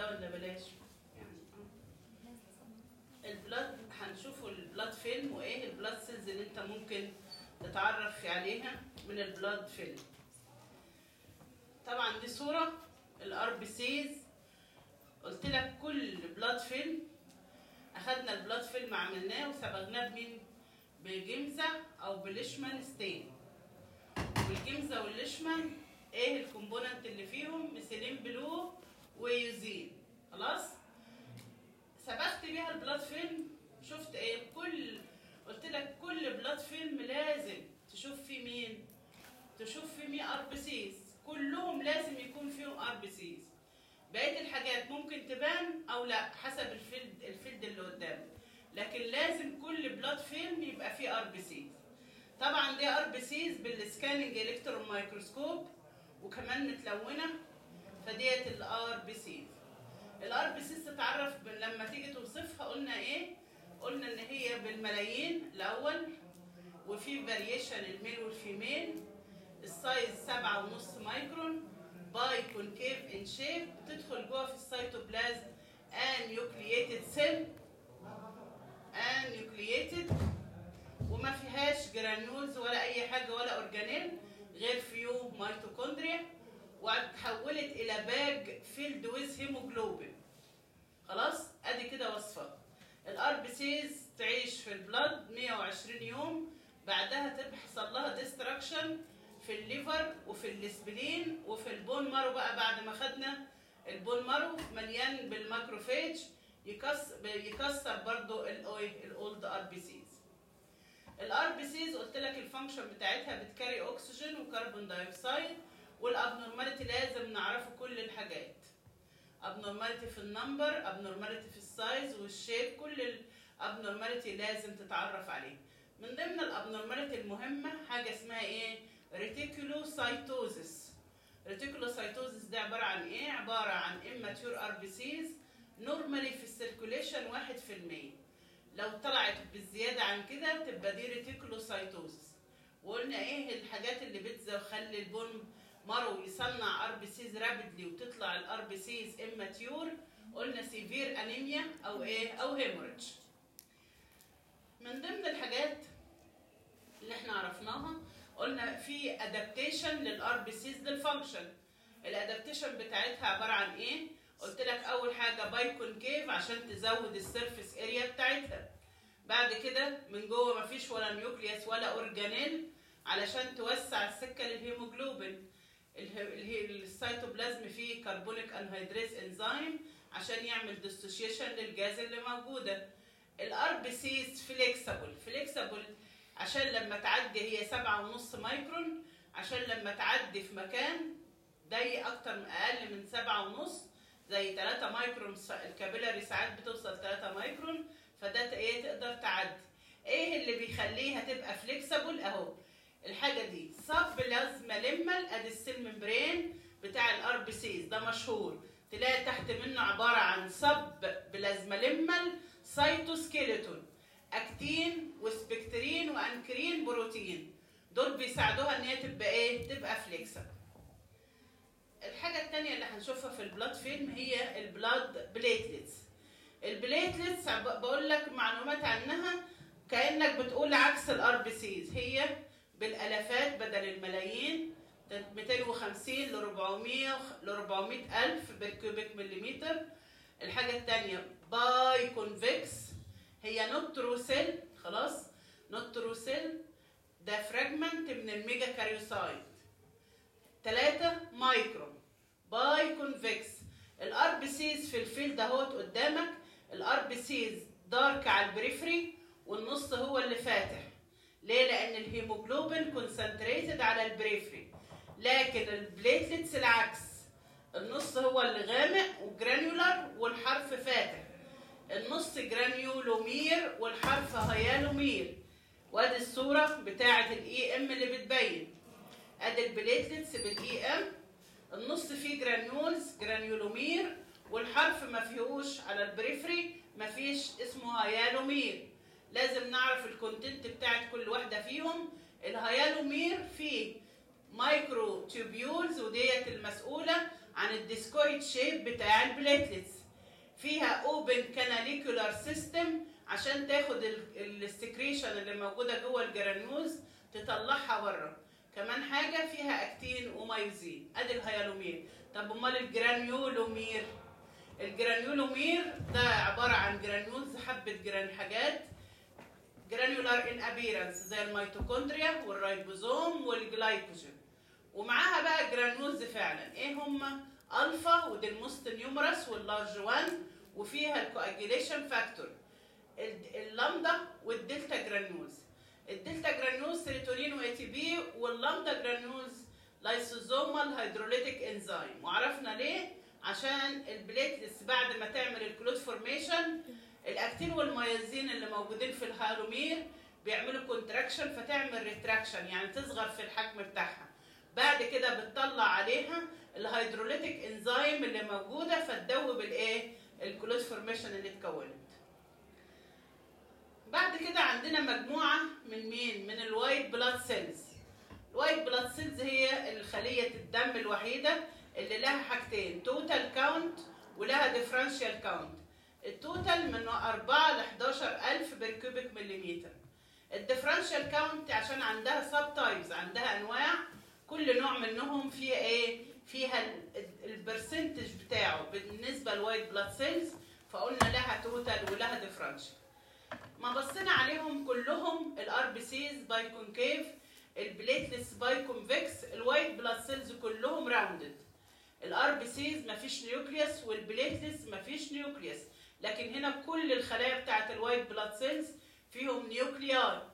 ولا بلاش يعني آه. البلاد هنشوفوا البلاد فيلم وايه البلاد سيلز اللي انت ممكن تتعرف عليها من البلاد فيلم طبعا دي صورة الار بي سيز قلت لك كل بلاد فيلم اخدنا البلاد فيلم عملناه وصبغناه بمين بجمزة او بليشمان ستين والجمزة والليشمان ايه الكومبوننت اللي فيهم مثيلين بلو ويوزين خلاص سبقت بيها البلاد فيلم شفت ايه كل قلت لك كل بلاد فيلم لازم تشوف فيه مين تشوف فيه مين ار بي سيز كلهم لازم يكون فيهم ار بي سيز بقيه الحاجات ممكن تبان او لا حسب الفيلد الفيلد اللي قدامك لكن لازم كل بلاد فيلم يبقى فيه ار بي سيز طبعا دي ار بي سيز بالسكاننج الكترون مايكروسكوب وكمان متلونه فديت الار بي سيز الار بي سيز تتعرف ب- لما تيجي توصفها قلنا ايه قلنا ان هي بالملايين الاول وفي فاريشن الميل والفيميل السايز سبعة ونص مايكرون باي كونكيف ان شيب بتدخل جوه في السيتوبلازم ان نيوكلييتد سيل ان نيوكلييتد وما فيهاش جرانيولز ولا اي حاجه ولا اورجانيل غير فيو ميتوكوندريا واتحولت الى باج فيلد ويز هيموجلوبين خلاص ادي كده وصفه الار بي سيز تعيش في البلد 120 يوم بعدها تحصل لها ديستراكشن في الليفر وفي السبلين وفي البون مارو بقى بعد ما خدنا البون مارو مليان بالماكروفيج يكسر يكسر برضو الاولد ار بي سيز الار بي سيز قلت لك الفانكشن بتاعتها بتكاري اكسجين وكربون دايوكسيد والابنورماليتي لازم نعرفه كل الحاجات ابنورماليتي في النمبر ابنورماليتي في السايز والشيب كل الابنورماليتي لازم تتعرف عليه من ضمن الابنورماليتي المهمه حاجه اسمها ايه ريتيكولوسايتوزس ريتيكولوسايتوزس ده عباره عن ايه عباره عن immature ار بي سيز نورمالي في السيركوليشن 1% لو طلعت بالزياده عن كده تبقى دي ريتيكولوسايتوزس وقلنا ايه الحاجات اللي بتخلي البون مارو يصنع ار بي سيز رابيدلي وتطلع الار بي سيز اماتيور قلنا سيفير انيميا او ايه او هيموريدج من ضمن الحاجات اللي احنا عرفناها قلنا في ادابتيشن للار بي سيز للفانكشن الادابتيشن بتاعتها عباره عن ايه قلت لك اول حاجه باي كونكيف عشان تزود السيرفيس اريا بتاعتها بعد كده من جوه مفيش ولا نيوكليوس ولا اورجانيل علشان توسع السكه للهيموجلوبين اله- اله- السيتوبلازم فيه كربونيك انهيدريز انزيم عشان يعمل ديسوشيشن للجاز اللي موجوده الار بي سيز فليكسبل فليكسبل عشان لما تعدي هي سبعة ونص مايكرون عشان لما تعدي في مكان ضيق اكتر من اقل من سبعة ونص زي 3 مايكرون س- الكابيلاري ساعات بتوصل 3 مايكرون فده ت- ايه تقدر تعدي ايه اللي بيخليها تبقى فليكسبل اهو الحاجه دي صب بلازما لمل ادي السيل ممبرين بتاع الار بي سيز ده مشهور تلاقي تحت منه عباره عن صب بلازما لمل سايتوسكيلتون اكتين وسبكترين وانكرين بروتين دول بيساعدوها ان هي تبقى ايه تبقى فليكسبل الحاجة التانية اللي هنشوفها في البلاد فيلم هي البلاد بليتلتس البليتلتس عب- بقول لك معلومات عنها كأنك بتقول عكس الار بي سيز هي بالالافات بدل الملايين 250 ل 400 ل 400 الف بالكوبيك مليمتر الحاجة التانية باي كونفكس هي نوتروسيل خلاص نوتروسيل ده فراجمنت من الميجا كاريوسايت 3 مايكرون باي كونفكس الار بي سيز في الفيلد اهوت قدامك الار بي سيز دارك على البريفري والنص هو اللي فاتح ليه لان الهيموجلوبين كونسنتريتد على البريفري لكن البليتلتس العكس النص هو اللي غامق وجرانيولار والحرف فاتح النص جرانيولومير والحرف هيالومير وادي الصوره بتاعه الاي ام اللي بتبين ادي البليتلتس بالاي ام النص فيه جرانيولز جرانيولومير والحرف ما فيهوش على البريفري ما فيش اسمه هيالومير لازم نعرف الكونتنت بتاعت كل واحده فيهم الهيالومير فيه مايكرو تيوبيولز وديت المسؤوله عن الديسكويد شيب بتاع البليتلتس فيها اوبن كاناليكولار سيستم عشان تاخد السكريشن اللي موجوده جوه الجرانيوز تطلعها بره كمان حاجه فيها اكتين ومايوزين ادي الهيالومير طب امال الجرانيولومير الجرانيولومير ده عباره عن جرانيولز حبه جران حاجات جرانيولار ان ابيرنس زي الميتوكوندريا والرايبوزوم والجلايكوجين ومعاها بقى جرانيولز فعلا ايه هم الفا ودي الموست نيومرس واللارج 1 وفيها الكواجيليشن فاكتور اللامدا والدلتا جرانيولز الدلتا جرانيولز سيروتونين واي تي بي واللامدا جرانيولز لايسوزومال هيدروليتيك انزيم وعرفنا ليه عشان البليتلس بعد ما تعمل الكلود فورميشن الاكتين والميازين اللي موجودين في الهالومير بيعملوا كونتراكشن فتعمل ريتراكشن يعني تصغر في الحجم بتاعها بعد كده بتطلع عليها الهيدروليتيك انزيم اللي موجوده فتدوب الايه الكلود فورميشن اللي اتكونت بعد كده عندنا مجموعه من مين من الوايت بلاد سيلز الوايت بلاد سيلز هي الخليه الدم الوحيده اللي لها حاجتين توتال كاونت ولها ديفرنشال كاونت التوتال من 4 ل 11000 بالكوبيك مليمتر الديفرنشال كاونت عشان عندها سب تايبز عندها انواع كل نوع منهم فيها ايه فيها البرسنتج بتاعه بالنسبه للوايت بلاد سيلز فقلنا لها توتال ولها ديفرنشال ما بصينا عليهم كلهم الار بي سيز باي كونكيف البليتلس باي كونفكس الوايت بلاد سيلز كلهم راوندد الار بي سيز مفيش نيوكليوس والبليتلس مفيش نيوكليوس لكن هنا كل الخلايا بتاعت الوايت بلاد سيلز فيهم نيوكليار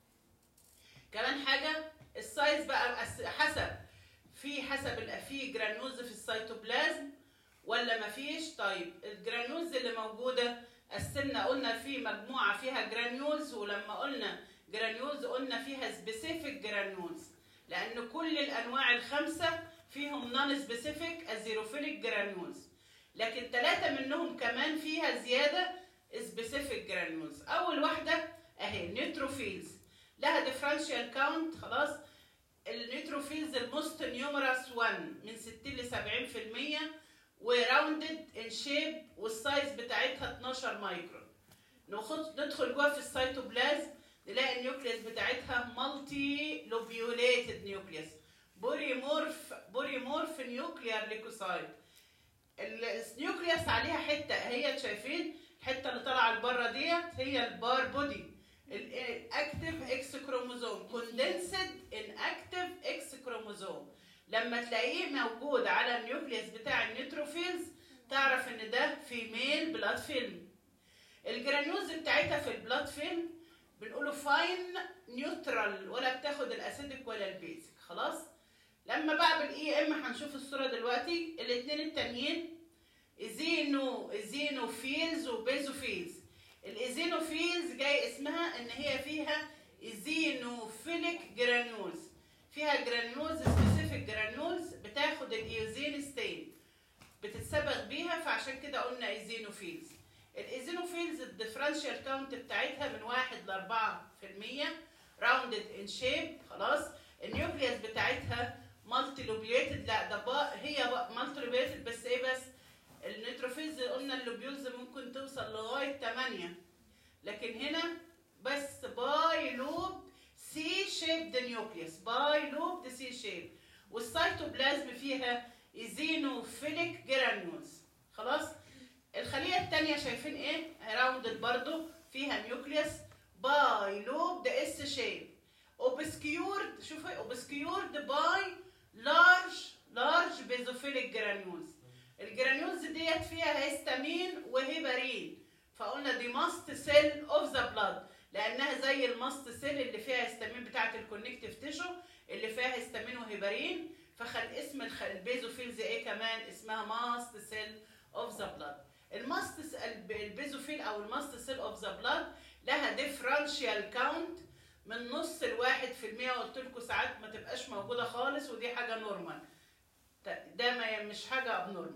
كمان حاجه السايز بقى حسب في حسب في جرانوز في السيتوبلازم ولا مفيش طيب الجرانوز اللي موجوده قسمنا قلنا في مجموعه فيها جرانيولز ولما قلنا جرانيولز قلنا فيها سبيسيفيك جرانيولز لان كل الانواع الخمسه فيهم نون سبيسيفيك ازيروفيليك جرانيولز لكن ثلاثه منهم كمان فيها زياده سبيسيفيك جرانيولز اول واحده اهي نيوتروفيلز لها ديفرنشال كاونت خلاص النيوتروفيلز الموست نيومرس 1 من 60 ل 70% وراوندد ان شيب والسايز بتاعتها 12 مايكرون ناخد ندخل جوه في السيتوبلازم نلاقي النيوكليوس بتاعتها مالتي لوبيوليتد نيوكليوس بوريمورف بوريمورف نيوكليار ليكوسايد النيوكليوس عليها حته هي شايفين الحته اللي طالعه لبره ديت هي البار بودي الاكتف اكس كروموزوم كوندنسد ان اكتف اكس كروموزوم لما تلاقيه موجود على النيوكليوس بتاع النيوتروفيلز تعرف ان ده فيميل بلاد فيلم الجرانيوز بتاعتها في البلاد فيلم بنقوله فاين نيوترال ولا بتاخد الاسيدك ولا البيزك خلاص لما بقى بالاي ام هنشوف الصوره دلوقتي الاثنين التانيين ايزينو ايزينوفيلز وبيزوفيلز الايزينوفيلز جاي اسمها ان هي فيها ايزينوفيليك جرانيولز فيها جرانيولز سبيسيفيك جرانيولز بتاخد الايوزين ستين بتتسبغ بيها فعشان كده قلنا ايزينوفيلز الايزينوفيلز الديفرنشال كاونت بتاعتها من 1 ل 4% راوندد ان شيب خلاص النيوكليوس بتاعتها مالتي لوبيوليتد لا ده بقى هي بقى مالتي لوبيوليتد بس ايه بس النيتروفيلز قلنا اللوبيولز ممكن توصل لغايه 8 لكن هنا بس باي لوب سي شيبد نيوكليوس باي لوب سي شيب والسيتوبلازم فيها ايزينوفيليك جرانيولز خلاص الخليه الثانيه شايفين ايه راوندد برضو فيها نيوكليوس باي لوب ده اس شيب اوبسكيورد شوفوا اوبسكيورد باي لارج لارج بيزوفيليك جرانيولز الجرانيولز ديت فيها هيستامين وهيبارين فقلنا دي ماست سيل اوف ذا بلاد لانها زي الماست سيل اللي فيها هيستامين بتاعه الكونكتيف تيشو اللي فيها هيستامين وهيبارين فخد اسم البيزوفيلز ايه كمان اسمها ماست سيل اوف ذا بلاد الماست البيزوفيل او الماست سيل اوف ذا بلاد لها ديفرنشال كاونت من نص الواحد في المية قلت لكم ساعات ما تبقاش موجودة خالص ودي حاجة نورمال ده ما مش حاجة ابنورمال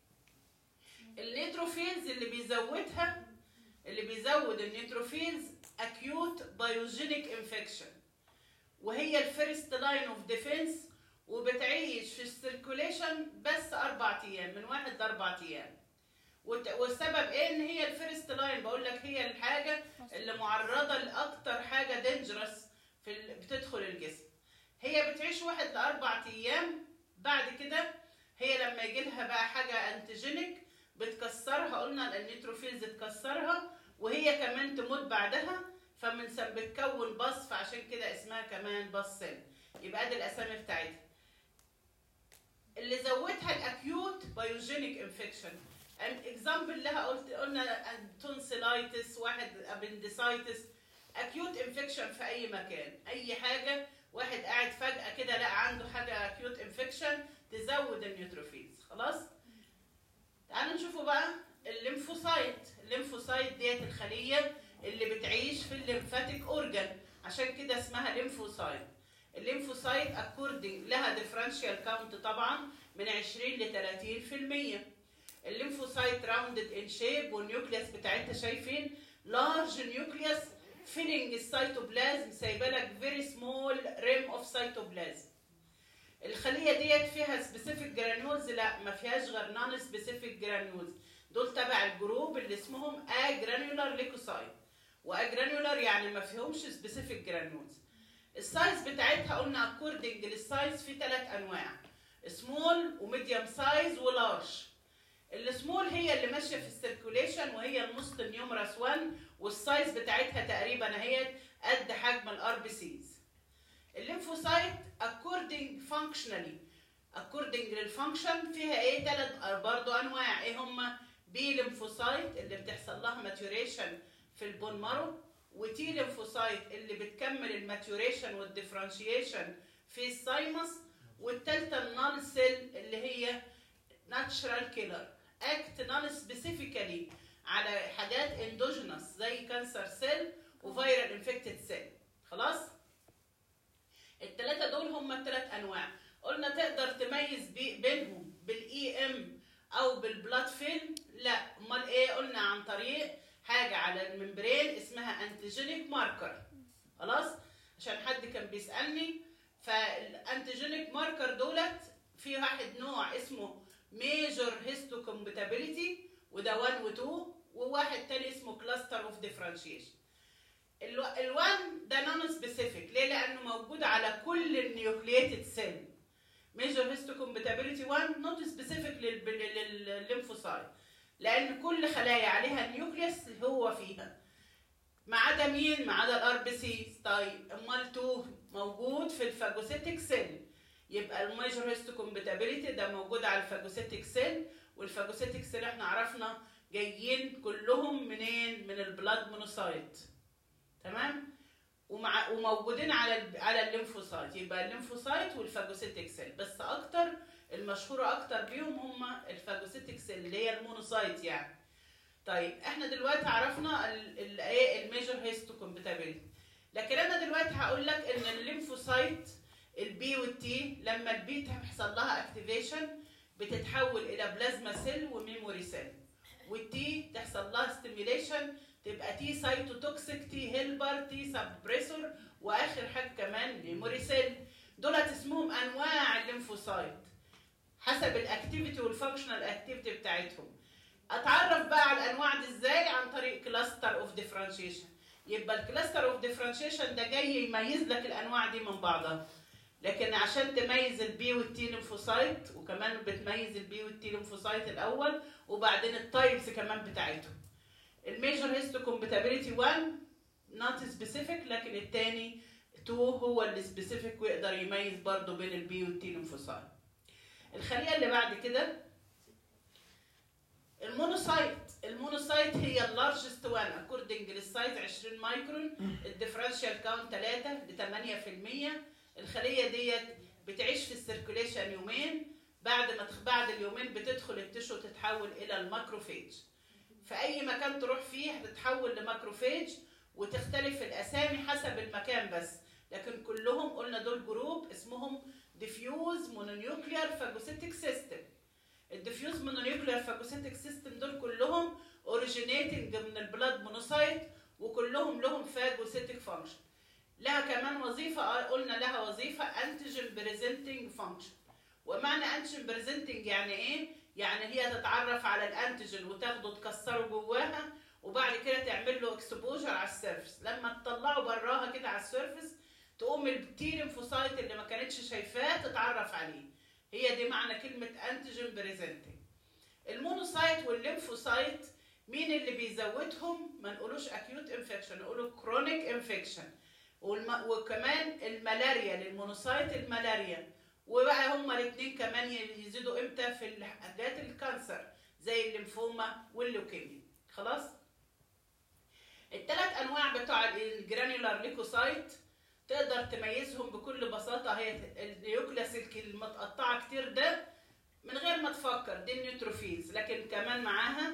النيتروفيلز اللي بيزودها اللي بيزود النيتروفيلز acute biogenic infection وهي الفيرست لاين اوف ديفense وبتعيش في السيركوليشن بس اربع ايام من واحد لاربع ايام وت- والسبب ايه ان هي الفيرست لاين بقول لك هي الحاجه اللي معرضه لاكتر حاجه دينجرس في ال... بتدخل الجسم هي بتعيش واحد لاربع ايام بعد كده هي لما يجي لها بقى حاجه انتيجينيك بتكسرها قلنا النيتروفيلز تكسرها وهي كمان تموت بعدها فمن سم بتكون بص فعشان كده اسمها كمان بص سيل يبقى دي الاسامي بتاعتها اللي زودها الاكيوت بايوجينيك انفكشن اكزامبل لها قلت قلنا تونسيلايتس واحد ابندسايتس اكيوت انفكشن في اي مكان اي حاجه واحد قاعد فجاه كده لقى عنده حاجه اكيوت انفكشن تزود النيوتروفيلز خلاص تعالوا نشوفوا بقى الليمفوسايت الليمفوسايت ديت الخليه اللي بتعيش في الليمفاتيك اورجان عشان كده اسمها ليمفوسايت الليمفوسايت اكوردنج لها ديفرنشال كاونت طبعا من 20 ل 30% الليمفوسايت راوندد ان شيب والنيوكليوس بتاعتها شايفين لارج نيوكليوس فيلينج السيتوبلازم سايبه لك فيري سمول ريم اوف سيتوبلازم الخليه ديت فيها سبيسيفيك جرانيولز لا ما فيهاش غير نون سبيسيفيك جرانيولز دول تبع الجروب اللي اسمهم اجرانيولار ليكوسايت واجرانيولار يعني ما فيهمش سبيسيفيك جرانيولز السايز بتاعتها قلنا اكوردنج للسايز في ثلاث انواع سمول وميديوم سايز ولارج السمول هي اللي ماشيه في السيركوليشن وهي الموست نيومرس 1 والسايز بتاعتها تقريبا اهي قد حجم الار بي سيز الليمفوسايت اكوردنج فانكشنالي اكوردنج للفانكشن فيها ايه ثلاث برضه انواع ايه هما بي ليمفوسايت اللي بتحصل لها ماتوريشن في البون مارو وتي ليمفوسايت اللي بتكمل الماتوريشن والديفرنشيشن في السايمس والثالثه النال سيل اللي هي ناتشرال كيلر اكت نون سبيسيفيكالي على حاجات اندوجينوس زي كانسر سيل وفيرال انفكتد سيل خلاص الثلاثه دول هم الثلاث انواع قلنا تقدر تميز بي بينهم بالاي ام او بالبلاد فيلم لا امال ايه قلنا عن طريق حاجه على الممبرين اسمها انتيجينيك ماركر خلاص عشان حد كان بيسالني فالانتيجينيك ماركر دولت في واحد نوع اسمه ميجر هيستوكومباتيبيليتي وده 1 و2 وواحد تاني اسمه كلاستر اوف ديفرنشيشن ال1 ده نون سبيسيفيك ليه لانه موجود على كل النيوكلييتد سيل ميجر هيستوكومباتيبيليتي 1 نوت سبيسيفيك للليمفوسايت لان كل خلايا عليها نيوكليوس هو فيها ما عدا مين ما عدا الار بي سي طيب امال 2 موجود في الفاجوسيتك سيل يبقى الميجر هيستوكومباتيبيليتي ده موجود على الفاجوسيتك سيل والفاجوسيتك سيل احنا عرفنا جايين كلهم منين من البلاد مونوسايت تمام ومع وموجودين على ال... على الليمفوسايت يبقى الليمفوسايت والفاجوسيتك سيل بس اكتر المشهوره اكتر بيهم هم الفاجوسيتك سيل اللي هي المونوسايت يعني طيب احنا دلوقتي عرفنا الايه الميجر هيستوكومباتيبيليتي لكن انا دلوقتي هقول لك ان الليمفوسايت البي والتي لما البي تحصل لها اكتيفيشن بتتحول الى بلازما سيل وميموري سيل والتي تحصل لها ستيميليشن تبقى تي سايتوتوكسيك تي هيلبر تي سبريسور واخر حاجه كمان ميموري سيل دولت اسمهم انواع الليمفوسايت حسب الاكتيفيتي والفانكشنال اكتيفيتي بتاعتهم اتعرف بقى على الانواع دي ازاي عن طريق كلاستر اوف ديفرنشيشن يبقى الكلاستر اوف ديفرنشيشن ده جاي يميز لك الانواع دي من بعضها لكن عشان تميز البي والتي ليمفوسايت وكمان بتميز البي والتي ليمفوسايت الاول وبعدين التايبس كمان بتاعتهم الميجر هيستوكومباتيبيليتي 1 نوت سبيسيفيك لكن الثاني 2 هو اللي سبيسيفيك ويقدر يميز برضه بين البي والتي ليمفوسايت الخليه اللي بعد كده المونوسايت المونوسايت هي اللارجست وان اكوردنج للسايز 20 مايكرون الديفرنشال كاونت 3 ل 8% الخليه ديت بتعيش في السيركوليشن يومين بعد ما بعد اليومين بتدخل التشو تتحول الى الماكروفيج في اي مكان تروح فيه هتتحول لماكروفيج وتختلف الاسامي حسب المكان بس لكن كلهم قلنا دول جروب اسمهم ديفيوز مونونيوكليار فاجوسيتك سيستم الديفيوز مونونيوكليار فاجوسيتك سيستم دول كلهم اوريجينيتنج من البلاد مونوسايت وكلهم لهم فاجوسيتك فانكشن لها كمان وظيفه قلنا لها وظيفه انتيجين بريزنتنج فانكشن ومعنى انتيجين بريزنتنج يعني ايه يعني هي تتعرف على الانتيجين وتاخده تكسره جواها وبعد كده تعمل له اكسبوجر على السيرفس لما تطلعه براها كده على السيرفس تقوم التي ليمفوسايت اللي ما كانتش شايفاه تتعرف عليه هي دي معنى كلمه انتيجين بريزنتنج المونوسايت والليمفوسايت مين اللي بيزودهم ما نقولوش اكيوت انفكشن نقوله كرونيك انفكشن وكمان الملاريا للمونوسايت الملاريا وبقى هما الاثنين كمان يزيدوا امتى في الحاجات الكانسر زي الليمفوما واللوكيميا خلاص الثلاث انواع بتوع الجرانيولار ليكوسايت تقدر تميزهم بكل بساطه هي النيوكليس المتقطعه كتير ده من غير ما تفكر دي النيوتروفيلز لكن كمان معاها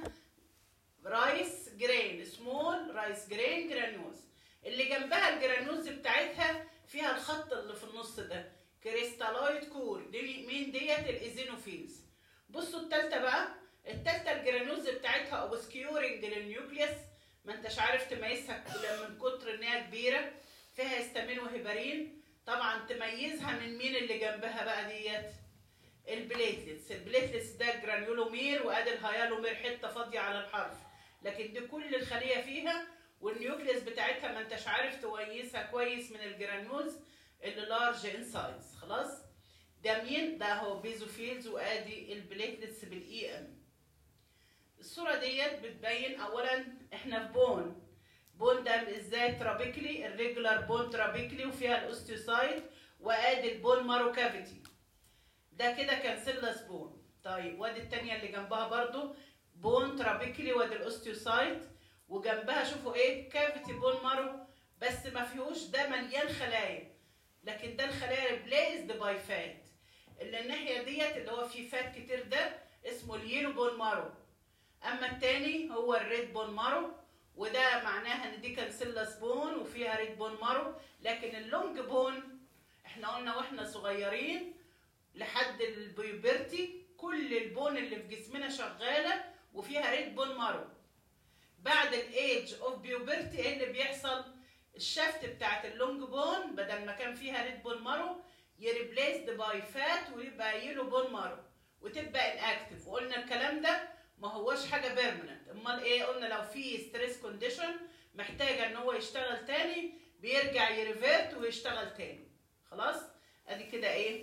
رايس جرين سمول رايس جرين جرانيوز اللي جنبها الجرانيوز بتاعتها فيها الخط اللي في النص ده كريستالويد كور دي مين ديت الايزينوفيلز بصوا التالتة بقى التالتة الجرانيوز بتاعتها اوبسكيورنج للنيوكليوس ما انتش عارف تميزها من كتر ان هي كبيره فيها هيستامين وهيبارين طبعا تميزها من مين اللي جنبها بقى ديت البليتلتس البليتلتس ده جرانيولومير وادي الهيالومير حته فاضيه على الحرف لكن دي كل الخليه فيها والنيوكليس بتاعتها ما انتش عارف تميزها كويس من الجرانيولز اللي لارج ان سايز خلاص ده مين ده هو بيزوفيلز وادي البليتلتس بالاي ام الصوره ديت بتبين اولا احنا في بون بون ده ازاي ترابيكلي الريجولار بون ترابيكلي وفيها الاوستيوسايت وادي البون مارو كافيتي ده كده كانسيلاس بون طيب وادي التانية اللي جنبها برضو بون ترابيكلي وادي الاوستيوسايت وجنبها شوفوا ايه كافيتي بون مارو بس ما فيهوش ده مليان خلايا لكن ده الخلايا بليزد باي فات اللي الناحيه ديت اللي هو فيه فات كتير ده اسمه اليلو بون مارو اما التاني هو الريد بون مارو وده معناها ان دي كانسيلاس بون وفيها ريد بون مارو لكن اللونج بون احنا قلنا واحنا صغيرين لحد البيوبرتي كل البون اللي في جسمنا شغاله وفيها ريد بون مارو بعد الايدج اوف بيوبرتي ايه اللي بيحصل الشفت بتاعت اللونج بون بدل ما كان فيها ريد بون مارو يريبليسد باي فات ويبقى يلو بون مارو وتبقى الاكتف وقلنا الكلام ده ما هوش حاجه بيرمننت امال ايه قلنا لو في ستريس كونديشن محتاجه ان هو يشتغل تاني بيرجع يريفيرت ويشتغل تاني خلاص ادي كده ايه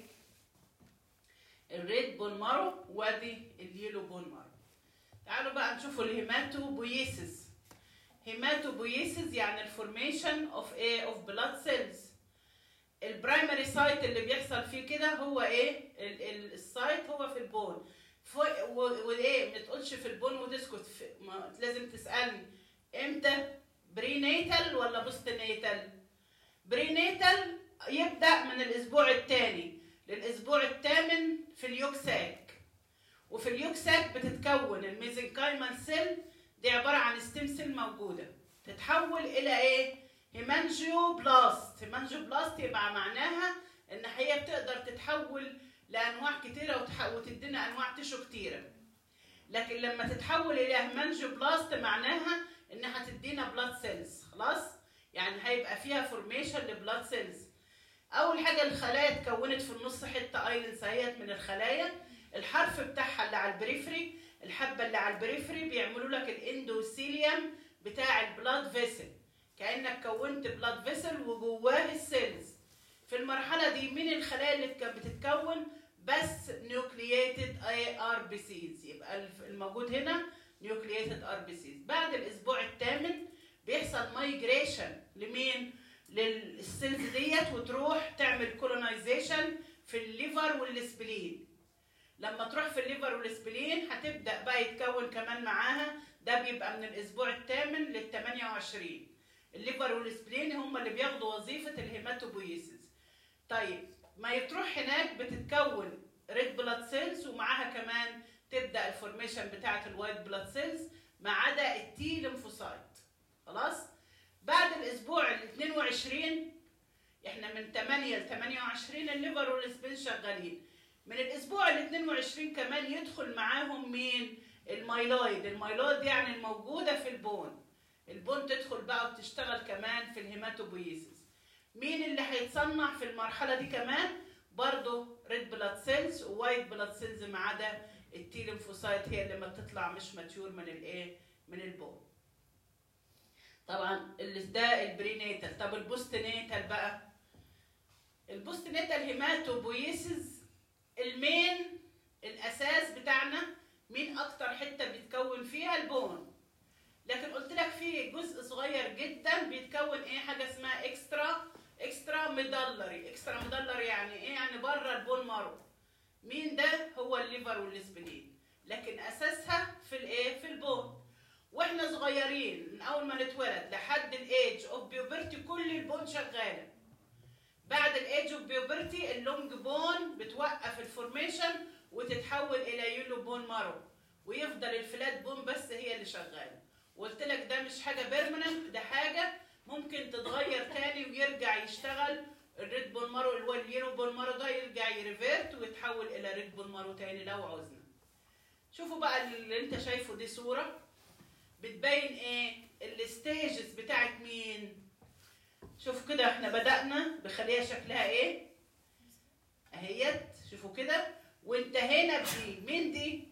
الريد بون مارو وادي اليلو بون مارو تعالوا بقى نشوفوا الهيماتوبويسيس هيماتوبويسيس يعني الفورميشن اوف ايه اوف بلاد سيلز البرايمري سايت اللي بيحصل فيه كده هو ايه السايت هو في البون وايه ما تقولش في البون وتسكت لازم تسالني امتى برينيتال ولا بوست نيتال برينيتال يبدا من الاسبوع الثاني للاسبوع الثامن في اليوكساك وفي اليوكساك بتتكون الميزنكايمال سيل دي عباره عن ستيم سيل موجوده تتحول الى ايه هيمانجيو بلاست هيمانجيو بلاست يبقى معناها ان هي بتقدر تتحول لانواع كتيره وتدينا انواع تشو كتيره لكن لما تتحول الى هيمانجيو بلاست معناها انها تدينا بلاد سيلز خلاص يعني هيبقى فيها فورميشن لبلاد سيلز اول حاجه الخلايا اتكونت في النص حته ايلنس اهيت من الخلايا الحرف بتاعها اللي على البريفري الحبه اللي على البريفري بيعملوا لك الاندوثيليوم بتاع البلاد فيسل كانك كونت بلاد فيسل وجواه السيلز في المرحله دي مين الخلايا اللي كانت بتتكون بس نيوكلييتد اي ار بي سيز يبقى الموجود هنا نيوكلييتد ار بي سيز بعد الاسبوع الثامن بيحصل مايجريشن لمين للسيلز ديت وتروح تعمل كولونايزيشن في الليفر والسبلين لما تروح في الليفر والسبلين هتبدا بقى يتكون كمان معاها ده بيبقى من الاسبوع الثامن لل 28 الليفر والسبلين هم اللي بياخدوا وظيفه الهيماتوبويسيس طيب ما يتروح هناك بتتكون ريد بلاد سيلز ومعاها كمان تبدا الفورميشن بتاعه الوايت بلاد سيلز ما عدا التي ليمفوسايت خلاص بعد الاسبوع ال 22 احنا من 8 ل 28 الليفر والسبين شغالين من الاسبوع ال 22 كمان يدخل معاهم مين المايلويد المايلويد يعني الموجوده في البون البون تدخل بقى وتشتغل كمان في الهيماتوبويسيس مين اللي هيتصنع في المرحله دي كمان برضه ريد بلاد سيلز ووايت بلاد سيلز ما عدا التي ليمفوسايت هي اللي ما بتطلع مش ماتيور من الايه من البون طبعا اللي ده البرينيتال طب البوست نيتال بقى البوست نيتال هيماتوبويسز المين الاساس بتاعنا مين اكتر حته بيتكون فيها البون لكن قلت لك في جزء صغير جدا بيتكون ايه حاجه اسمها اكسترا اكسترا ميدلري اكسترا ميدلري يعني ايه يعني بره البون مارو مين ده هو الليفر والسبلين لكن اساسها في الايه في البون واحنا صغيرين من اول ما نتولد لحد الايدج اوف بيوبرتي كل البون شغاله بعد الايدج اوف بيوبرتي اللونج بون بتوقف الفورميشن وتتحول الى يولو بون مارو ويفضل الفلات بون بس هي اللي شغاله وقلت لك ده مش حاجه بيرمننت ده حاجه ممكن تتغير تاني ويرجع يشتغل الريد بون مارو اللي هو اليلو بون مارو ده يرجع يريفيرت ويتحول الى ريد بون مارو تاني لو عوزنا شوفوا بقى اللي انت شايفه دي صوره بتبين ايه الستيجز بتاعت مين شوف كده احنا بدأنا بخلية شكلها ايه اهيت شوفوا كده وانتهينا بدي مين دي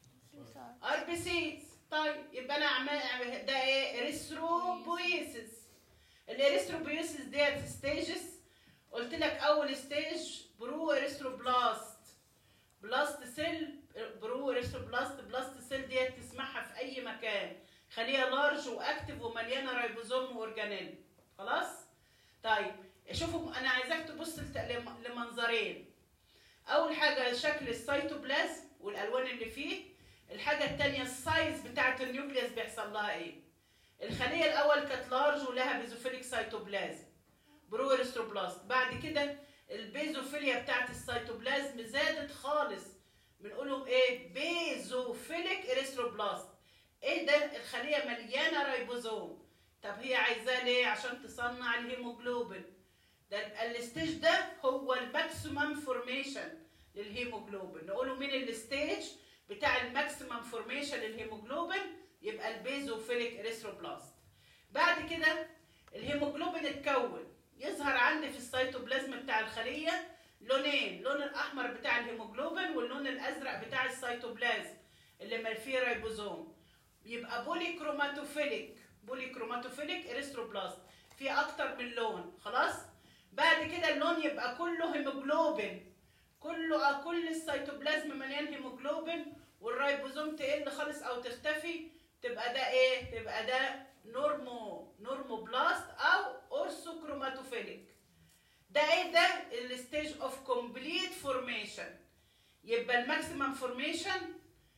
ار بي سيز طيب يبقى انا عمال ده ايه اريثروبويسيس الاريثروبويسيس ديت ستيجز قلت لك اول ستيج برو اريثروبلاست بلاست سيل برو اريثروبلاست بلاست سيل ديت تسمعها في اي مكان خليه لارج واكتف ومليانه رايبوزوم واورجانيل خلاص طيب شوفوا انا عايزاك تبص لمنظرين اول حاجه شكل السيتوبلازم والالوان اللي فيه الحاجه الثانيه السايز بتاعه النيوكليوس بيحصل لها ايه الخليه الاول كانت لارج ولها بيزوفيليك سيتوبلازم برو اريثروبلاست بعد كده البيزوفيليا بتاعه السيتوبلازم زادت خالص بنقولهم ايه بيزوفيليك اريثروبلاست ايه ده الخليه مليانه رايبوزوم طب هي عايزاه ليه عشان تصنع الهيموجلوبين ده الستيج ده هو الماكسيمم فورميشن للهيموجلوبين نقوله مين الستيج بتاع الماكسيمم فورميشن للهيموجلوبين يبقى البيزوفيليك اريثروبلاست بعد كده الهيموجلوبين اتكون يظهر عندي في السيتوبلازم بتاع الخليه لونين اللون الاحمر بتاع الهيموجلوبين واللون الازرق بتاع السيتوبلازم اللي فيه رايبوزوم يبقى بولي كروماتوفيليك بولي كروماتوفيليك اريثروبلاست في اكتر من لون خلاص بعد كده اللون يبقى كله هيموجلوبين كله كل السيتوبلازم مليان هيموجلوبين والرايبوزوم تقل خالص او تختفي تبقى ده ايه تبقى ده نورمو نورمو بلاست او اورسو كروماتوفيليك ده ايه ده الستيج اوف كومبليت فورميشن يبقى الماكسيمم فورميشن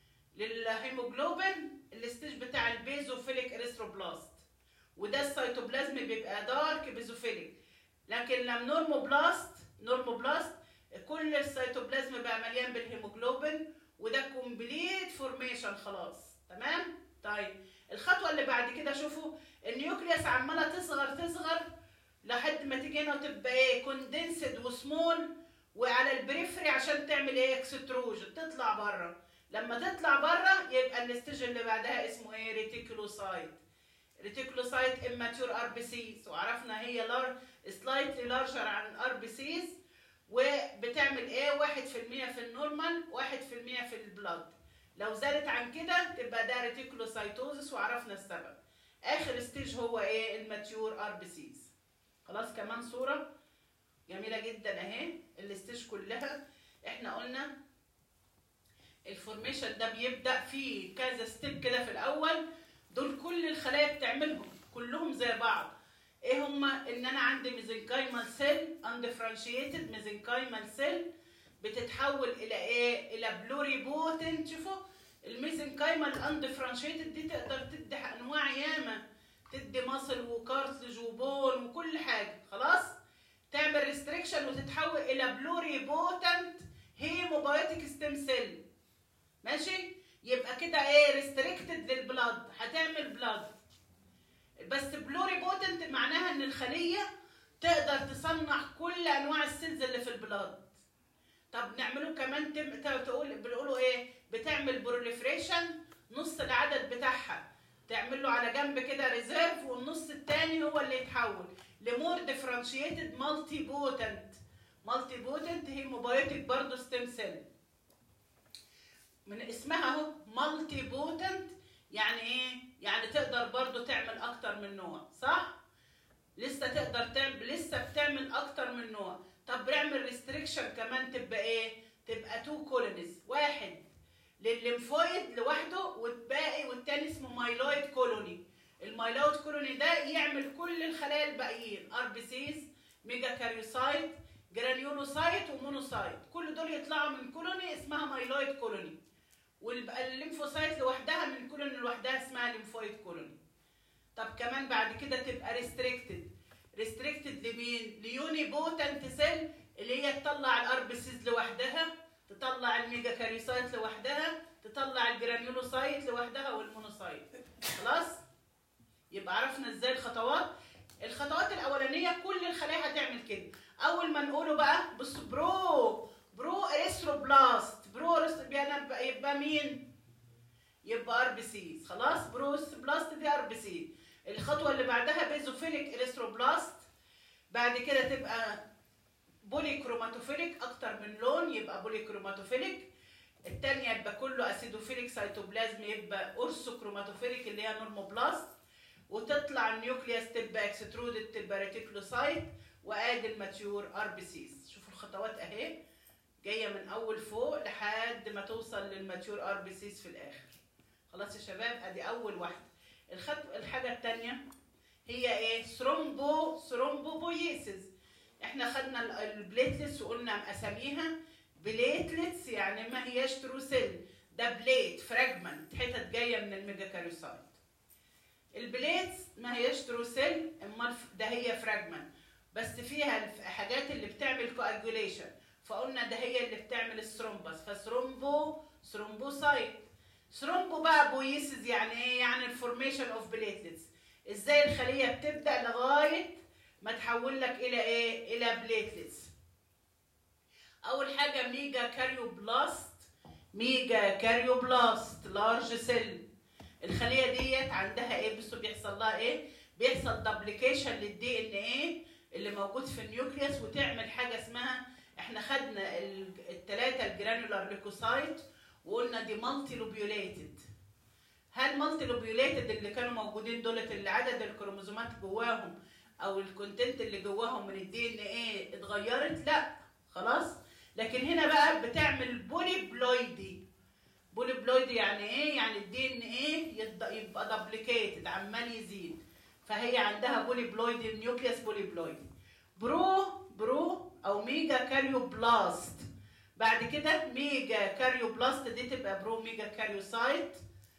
للهيموجلوبين الستيج بتاع البيزوفيليك اريثروبلاست وده السيتوبلازم بيبقى دارك بيزوفيليك لكن لما نورموبلاست نورموبلاست كل السيتوبلازم بقى مليان بالهيموجلوبين وده كومبليت فورميشن خلاص تمام طيب الخطوه اللي بعد كده شوفوا النيوكليوس عماله تصغر تصغر لحد ما تيجي هنا وتبقى ايه كوندنسد وسمول وعلى البريفري عشان تعمل ايه اكستروجن تطلع بره لما تطلع بره يبقى الستيج اللي بعدها اسمه ايه ريتيكولوسايت ريتيكولوسايت اماتيور ار بي سيز وعرفنا هي لار سلايتلي لارجر عن الار بي سيز وبتعمل ايه 1% في النورمال 1% في البلاد لو زادت عن كده تبقى ده ريتيكولوسايتوزس وعرفنا السبب اخر ستيج هو ايه الماتيور ار بي سيز خلاص كمان صوره جميله جدا اهي الستيج كلها احنا قلنا الفورميشن ده بيبدا فيه كذا ستيب كده في الاول دول كل الخلايا بتعملهم كلهم زي بعض ايه هما ان انا عندي ميزنكايمال سيل اندفرنشيتد ميزنكايمال سيل بتتحول الى ايه الى بلوريبوتنت شوفوا الميزنكايمال اندفرنشيتد دي تقدر تدي انواع ياما تدي مصل وكارتلج وبون وكل حاجه خلاص تعمل ريستريكشن وتتحول الى بلوريبوتنت هيموبايوتيك ستيم سيل ماشي يبقى كده ايه ريستريكتد للبلاد هتعمل بلاد بس بلوري بوتنت معناها ان الخليه تقدر تصنع كل انواع السيلز اللي في البلاد طب نعمله كمان تم... تقول بنقوله ايه بتعمل بروليفريشن نص العدد بتاعها تعمل له على جنب كده ريزيرف والنص الثاني هو اللي يتحول لمور ديفرنشيتد مالتي بوتنت مالتي بوتنت هيموبايوتيك برضه ستيم سيل من اسمها اهو مالتي بوتنت يعني ايه يعني تقدر برضو تعمل اكتر من نوع صح لسه تقدر تعمل لسه بتعمل اكتر من نوع طب نعمل ريستريكشن كمان تبقى ايه تبقى تو كولونيز واحد للليمفويد لوحده والباقي والتاني اسمه مايلويد كولوني المايلويد كولوني ده يعمل كل الخلايا الباقيين ار بي سيز ميجا كاريوسايت جرانيولوسايت ومونوسايت كل دول يطلعوا من كولوني اسمها مايلويد كولوني والليمفوسايت لوحدها من كولوني لوحدها اسمها ليمفويد كولوني طب كمان بعد كده تبقى ريستريكتد ريستريكتد لمين ليوني بوتنت سيل اللي هي تطلع الار بي سيز لوحدها تطلع الميجا كاريوسايت لوحدها تطلع الجرانيولوسايت لوحدها والمونوسايت خلاص يبقى عرفنا ازاي الخطوات الخطوات الاولانيه كل الخلايا هتعمل كده اول ما نقوله بقى بص برو برو اريثروبلاست برو يبقى, يبقى مين يبقى ار بي سيز خلاص برو بلاست دي ار بي سيز الخطوه اللي بعدها بيزوفيليك اريثروبلاست بعد كده تبقى بولي كروماتوفيليك اكتر من لون يبقى بولي كروماتوفيليك الثانيه يبقى كله اسيدوفيليك سيتوبلازم يبقى اورسو كروماتوفيليك اللي هي نورموبلاست وتطلع النيوكليوس تبقى اكسترودد تبقى ريتيكولوسايت وادي الماتيور ار بي سيز شوفوا الخطوات اهي جايه من اول فوق لحد ما توصل للماتيور ار بي سيز في الاخر خلاص يا شباب ادي اول واحده الخط الحاجه الثانيه هي ايه ثرومبو ثرومبوبويسيس احنا خدنا البليتلتس وقلنا اساميها بليتلتس يعني ما هياش ترو سيل ده بليت فراجمنت حتت جايه من الميجاكاريوسايت البليتس ما هياش ترو سيل امال ده هي فراجمنت بس فيها الحاجات اللي بتعمل كواجوليشن فقلنا ده هي اللي بتعمل الثرومبس فثرومبو ثرومبوسايت ثرومبو بقى بويسز يعني ايه يعني الفورميشن اوف بليتلتس ازاي الخليه بتبدا لغايه ما تحول لك الى ايه الى بليتلتس اول حاجه ميجا كاريوبلاست ميجا كاريوبلاست لارج سيل الخليه ديت عندها ايه بصوا بيحصل لها ايه بيحصل دبليكيشن للدي ان ايه اللي موجود في النيوكليوس وتعمل حاجه اسمها احنا خدنا الثلاثه الجرانولار ليكوسايت وقلنا دي مالتي لوبيوليتد هل مالتي لوبيوليتد اللي كانوا موجودين دولت اللي عدد الكروموزومات جواهم او الكونتنت اللي جواهم من الدي ان ايه اتغيرت لا خلاص لكن هنا بقى بتعمل بولي بلويدي بولي بلويدي يعني ايه يعني الدي ان ايه يبقى دبليكيتد عمال يزيد فهي عندها بولي بلويدي نيوكليوس بولي بلويدي برو برو او ميجا كاريوبلاست بعد كده ميجا كاريوبلاست دي تبقى برو ميجا كاريوسايت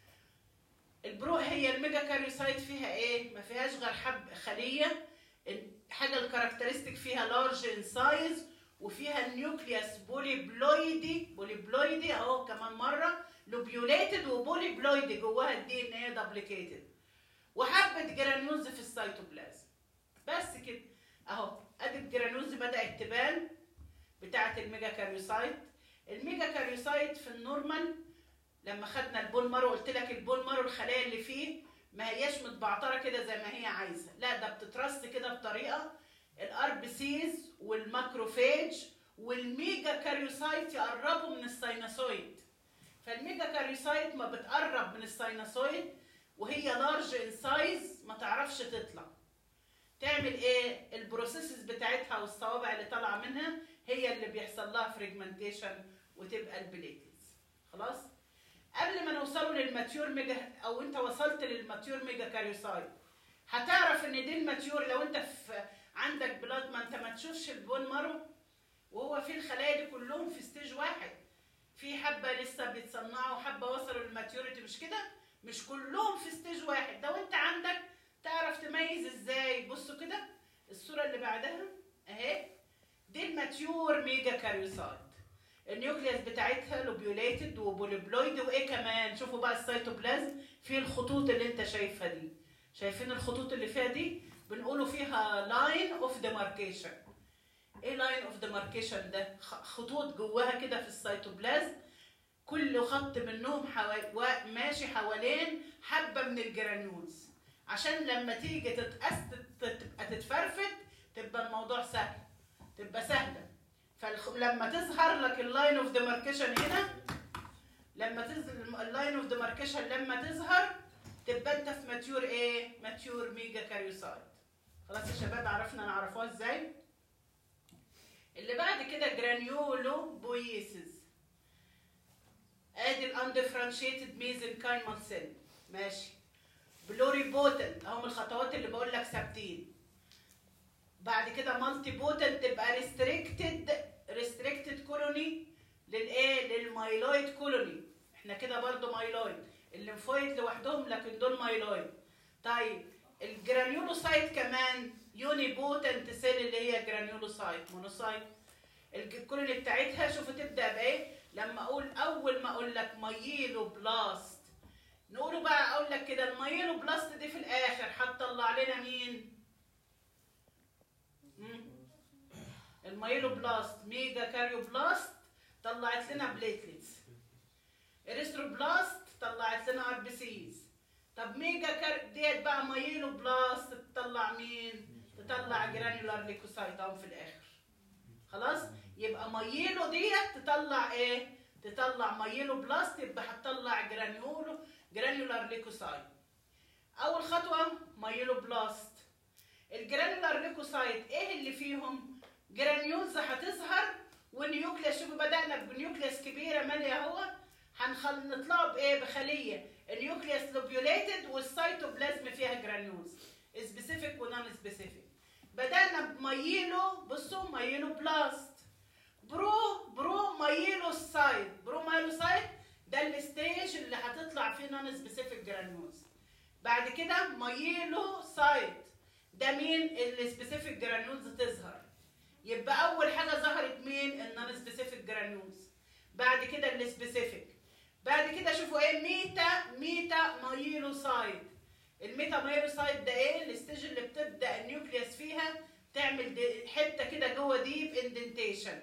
البرو هي الميجا كاريوسايت فيها ايه ما فيهاش غير حب خليه حاجه الكاركترستيك فيها لارج ان سايز وفيها النيوكليوس بولي بلويدي بولي بلويدي اهو كمان مره لوبيوليتد وبولي بلويدي جواها الدي ان ايه دبليكيتد وحبه جرانيوز في السيتوبلازم بس كده اهو ادي الجرانيوز بدات تبان بتاعه الميجا كاريوسايت الميجا كاريوسايت في النورمال لما خدنا البون مارو قلت لك البون مارو الخلايا اللي فيه ما هياش متبعتره كده زي ما هي عايزه لا ده بتترص كده بطريقه الار بي سيز والماكروفاج والميجا كاريوسايت يقربوا من السيناسويد فالميجا كاريوسايت ما بتقرب من السيناسويد وهي لارج ان سايز ما تعرفش تطلع تعمل ايه البروسيسز بتاعتها والصوابع اللي طالعه منها هي اللي بيحصل لها فريجمنتيشن وتبقى البليتلز خلاص قبل ما نوصلوا للماتيور ميجا او انت وصلت للماتيور ميجا كاريوسايت هتعرف ان دي الماتيور لو انت في عندك بلاد ما انت ما تشوفش البون مارو وهو في الخلايا دي كلهم في ستيج واحد في حبه لسه بيتصنعوا وحبه وصلوا للماتيوريتي مش كده مش كلهم في ستيج واحد ده وانت عندك تعرف تميز ازاي بصوا كده الصوره اللي بعدها اهي دي الماتيور ميجا كاريوسايت النيوكليوس بتاعتها لوبيوليتد وبوليبلويد وايه كمان شوفوا بقى السيتوبلازم في الخطوط اللي انت شايفها دي شايفين الخطوط اللي فيها دي بنقولوا فيها لاين اوف ديماركيشن ايه لاين اوف ديماركيشن ده خطوط جواها كده في السيتوبلازم كل خط منهم حوا... ماشي حوالين حبه من الجرانيولز عشان لما تيجي تتقاس تبقى تتفرفت تبقى الموضوع سهل تبقى سهله فلما تظهر لك اللاين اوف ديماركيشن هنا لما تظهر اللاين اوف ديماركيشن لما تظهر تبقى انت في ماتيور ايه ماتيور ميجا كاريوسايت خلاص يا شباب عرفنا نعرفوها ازاي اللي بعد كده جرانيولو بويسز ادي الاندفرنشيتد ميزنكايمال سيل ماشي بلوري بوتنت اهم الخطوات اللي بقول لك ثابتين بعد كده مالتي بوتنت تبقى ريستريكتد ريستريكتد كولوني للايه للمايلويد كولوني احنا كده برضو مايلويد الليمفويد لوحدهم لكن دول مايلويد طيب الجرانيولوسايت كمان يوني بوتنت سيل اللي هي جرانيولوسايت مونوسايت الكولوني بتاعتها شوفوا تبدا بايه لما اقول اول ما اقول لك مايلو بلاست نقوله بقى اقول لك كده المايلو بلاست دي في الاخر هتطلع لنا مين مم. المايلو بلاست ميجا كاريو بلاست طلعت لنا بليتلتس اريثروبلاست طلعت لنا ار بي سيز طب ميجا كار ديت بقى مايلو بلاست تطلع مين تطلع جرانيولار ليكوسايت اهو في الاخر خلاص يبقى مايلو ديت تطلع ايه تطلع مايلو بلاست يبقى هتطلع جرانيولو جرانيولار ليكوسايت اول خطوه مايلو بلاست الجرانيولار ليكوسايت ايه اللي فيهم جرانيولز هتظهر والنيوكليس شوفوا بدانا بنيوكليس كبيره ماليه اهو هنخل نطلعوا بايه بخليه النيوكليس لوبيوليتد والسيتوبلازم فيها جرانيولز سبيسيفيك ونون سبيسيفيك بدانا بمايلو بصوا مايلو بلاست برو برو مايلو سايت برو مايلو سايت ده الستيج اللي هتطلع فيه نون سبيسيفيك جرانيولز بعد كده مايلو سايت ده مين السبيسيفيك جرانيولز تظهر يبقى اول حاجه ظهرت مين النون سبيسيفيك جرانيولز بعد كده السبيسيفيك بعد كده شوفوا ايه ميتا ميتا مايلوسايت الميتا مايلوسايت ده ايه الستيج اللي بتبدا النيوكليوس فيها تعمل دي- حته كده جوه ديب اندنتيشن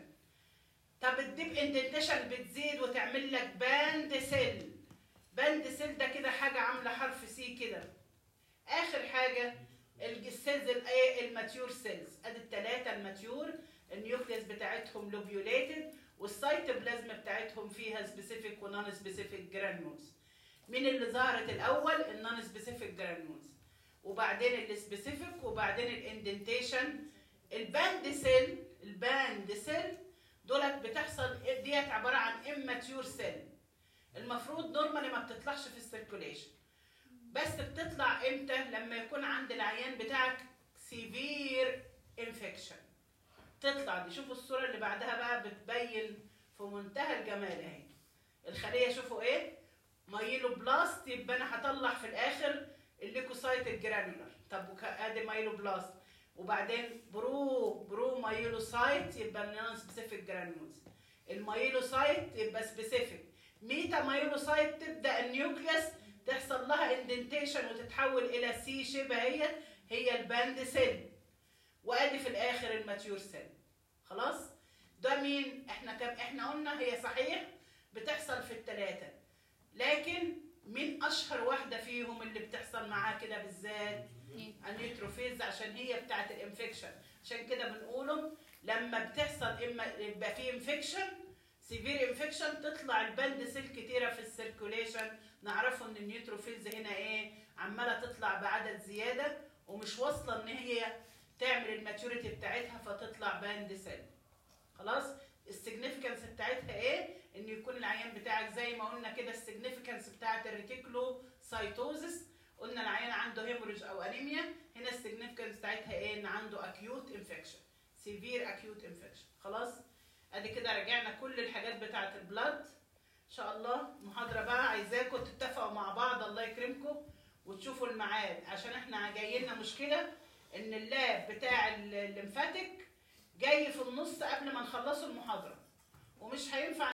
طب الديب اندنتيشن بتزيد وتعمل لك باند سيل باند سيل ده كده حاجه عامله حرف سي كده اخر حاجه السيلز الايه الماتيور سيلز ادي الثلاثه الماتيور النيوكليوس بتاعتهم لوبيوليتد والسيتوبلازم بتاعتهم فيها سبيسيفيك ونون سبيسيفيك جرانيولز مين اللي ظهرت الاول النون سبيسيفيك جرانيولز وبعدين السبيسيفيك وبعدين الاندنتيشن الباند سيل الباند سيل دولت بتحصل ديت عباره عن اماتيور سيل المفروض نورمالي ما بتطلعش في السيركوليشن بس بتطلع امتى لما يكون عند العيان بتاعك سيفير انفكشن تطلع دي شوفوا الصوره اللي بعدها بقى بتبين في منتهى الجمال اهي الخليه شوفوا ايه مايلو بلاست يبقى انا هطلع في الاخر الليكوسايت الجرانيولار طب وك- ادي مايلو بلاست وبعدين برو برو مايلوسايت يبقى النون سبيسيفيك جرانيولز المايلوسايت يبقى سبيسيفيك ميتا مايلوسايت تبدا النيوكليوس تحصل لها اندنتيشن وتتحول الى سي شبه هي هي الباند سيل وادي في الاخر الماتيور سيل خلاص ده مين احنا كم احنا قلنا هي صحيح بتحصل في الثلاثه لكن مين اشهر واحده فيهم اللي بتحصل معاها كده بالذات النيوتروفيز عشان هي بتاعت الانفكشن عشان كده بنقوله لما بتحصل اما يبقى في انفكشن سيفير انفكشن تطلع البند سيل كتيره في السيركوليشن نعرفه ان النيوتروفيلز هنا ايه عماله تطلع بعدد زياده ومش واصله ان هي تعمل الماتوريتي بتاعتها فتطلع باند سيل خلاص السيجنيفيكانس بتاعتها ايه ان يكون العيان بتاعك زي ما قلنا كده السيجنيفيكانس بتاعت الريتيكولو سايتوزس قلنا العيان عنده هيموريج او انيميا هنا السيجنيفيكانس بتاعتها ايه ان عنده اكيوت انفكشن سيفير اكيوت انفكشن خلاص ادي كده رجعنا كل الحاجات بتاعت البلاد ان شاء الله محاضره بقى عايزاكم تتفقوا مع بعض الله يكرمكم وتشوفوا الميعاد عشان احنا جاي لنا مشكله ان اللاب بتاع الليمفاتيك جاي في النص قبل ما نخلصوا المحاضره ومش هينفع